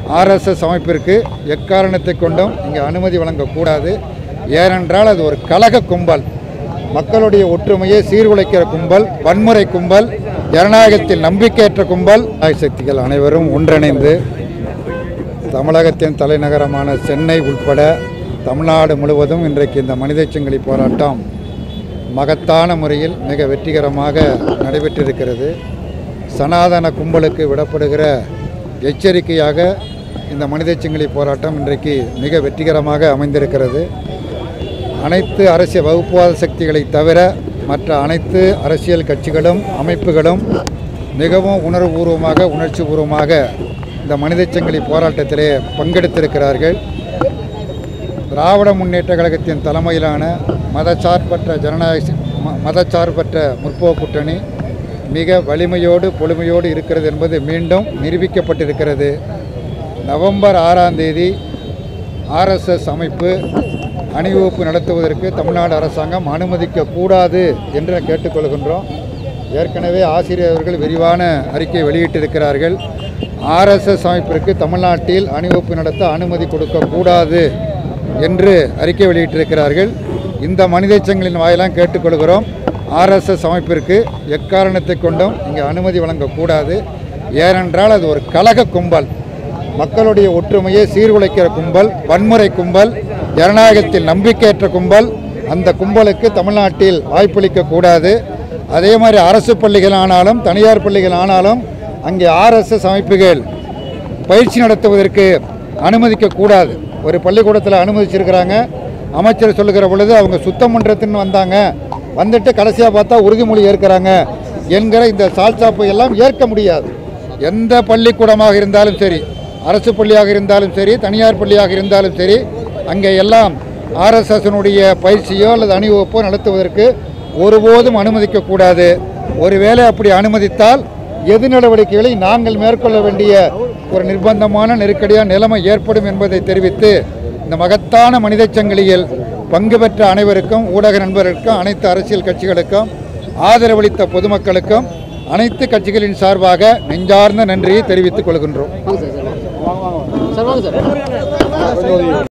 RSS அமைப்பிற்கு எக்காரணத்தை கொண்டும் இங்கே அனுமதி வழங்கக்கூடாது ஏனென்றால் அது ஒரு கலக கும்பல் மக்களுடைய ஒற்றுமையை சீர்குலைக்கிற கும்பல் வன்முறை கும்பல் ஜனநாயகத்தில் நம்பிக்கையற்ற கும்பல் சக்திகள் அனைவரும் ஒன்றிணைந்து தமிழகத்தின் தலைநகரமான சென்னை உட்பட தமிழ்நாடு முழுவதும் இன்றைக்கு இந்த மனித சங்கிலி போராட்டம் மகத்தான முறையில் மிக வெற்றிகரமாக நடைபெற்றிருக்கிறது சனாதன கும்பலுக்கு விடப்படுகிற எச்சரிக்கையாக இந்த மனித சங்கிலி போராட்டம் இன்றைக்கு மிக வெற்றிகரமாக அமைந்திருக்கிறது அனைத்து அரசியல் வகுப்புவாத சக்திகளை தவிர மற்ற அனைத்து அரசியல் கட்சிகளும் அமைப்புகளும் மிகவும் உணர்வுபூர்வமாக உணர்ச்சிபூர்வமாக இந்த மனித சங்கிலி போராட்டத்திலே பங்கெடுத்திருக்கிறார்கள் திராவிட முன்னேற்ற கழகத்தின் தலைமையிலான மதச்சார்பற்ற ஜனநாயக ம- மதச்சார்பற்ற முற்போக்கு கூட்டணி மிக வலிமையோடு பொறுமையோடு இருக்கிறது என்பது மீண்டும் நிரூபிக்கப்பட்டிருக்கிறது நவம்பர் ஆறாம் தேதி ஆர்எஸ்எஸ் அமைப்பு அணிவகுப்பு நடத்துவதற்கு தமிழ்நாடு அரசாங்கம் அனுமதிக்க கூடாது என்று கேட்டுக்கொள்கின்றோம் ஏற்கனவே ஆசிரியர்கள் விரிவான அறிக்கை வெளியிட்டிருக்கிறார்கள் ஆர்எஸ்எஸ் அமைப்பிற்கு தமிழ்நாட்டில் அணிவகுப்பு நடத்த அனுமதி கொடுக்கக்கூடாது என்று அறிக்கை வெளியிட்டிருக்கிறார்கள் இந்த மனித சங்கிலின் வாயிலாக கேட்டுக்கொள்கிறோம் ஆர்எஸ்எஸ் அமைப்பிற்கு எக்காரணத்தை கொண்டும் இங்கே அனுமதி வழங்கக்கூடாது ஏனென்றால் அது ஒரு கலக கும்பல் மக்களுடைய ஒற்றுமையை சீர்குலைக்கிற கும்பல் வன்முறை கும்பல் ஜனநாயகத்தில் நம்பிக்கையற்ற கும்பல் அந்த கும்பலுக்கு தமிழ்நாட்டில் வாய்ப்பளிக்க கூடாது அதே மாதிரி அரசு பள்ளிகள் ஆனாலும் தனியார் பள்ளிகள் ஆனாலும் அங்கே ஆர்எஸ்எஸ் அமைப்புகள் பயிற்சி நடத்துவதற்கு அனுமதிக்க கூடாது ஒரு பள்ளிக்கூடத்தில் அனுமதிச்சிருக்கிறாங்க அமைச்சர் சொல்லுகிற பொழுது அவங்க சுத்தம் பண்ணுறதுன்னு வந்தாங்க வந்துட்டு கடைசியாக பார்த்தா உறுதிமொழி ஏற்கிறாங்க என்கிற இந்த சால்சாப்பை எல்லாம் ஏற்க முடியாது எந்த பள்ளிக்கூடமாக இருந்தாலும் சரி அரசு பள்ளியாக இருந்தாலும் சரி தனியார் பள்ளியாக இருந்தாலும் சரி அங்கே எல்லாம் ஆர்எஸ்எஸ்னுடைய பயிற்சியோ அல்லது அணிவகுப்போ நடத்துவதற்கு ஒருபோதும் அனுமதிக்கக்கூடாது ஒருவேளை அப்படி அனுமதித்தால் எது நடவடிக்கைகளை நாங்கள் மேற்கொள்ள வேண்டிய ஒரு நிர்பந்தமான நெருக்கடியான நிலைமை ஏற்படும் என்பதை தெரிவித்து இந்த மகத்தான மனித சங்கிலியில் பங்கு பெற்ற அனைவருக்கும் ஊடக நண்பர்களுக்கும் அனைத்து அரசியல் கட்சிகளுக்கும் ஆதரவளித்த பொதுமக்களுக்கும் அனைத்து கட்சிகளின் சார்பாக நெஞ்சார்ந்த நன்றியை தெரிவித்துக் கொள்கின்றோம் சார் வாங்க சார் சார் வாங்க சார்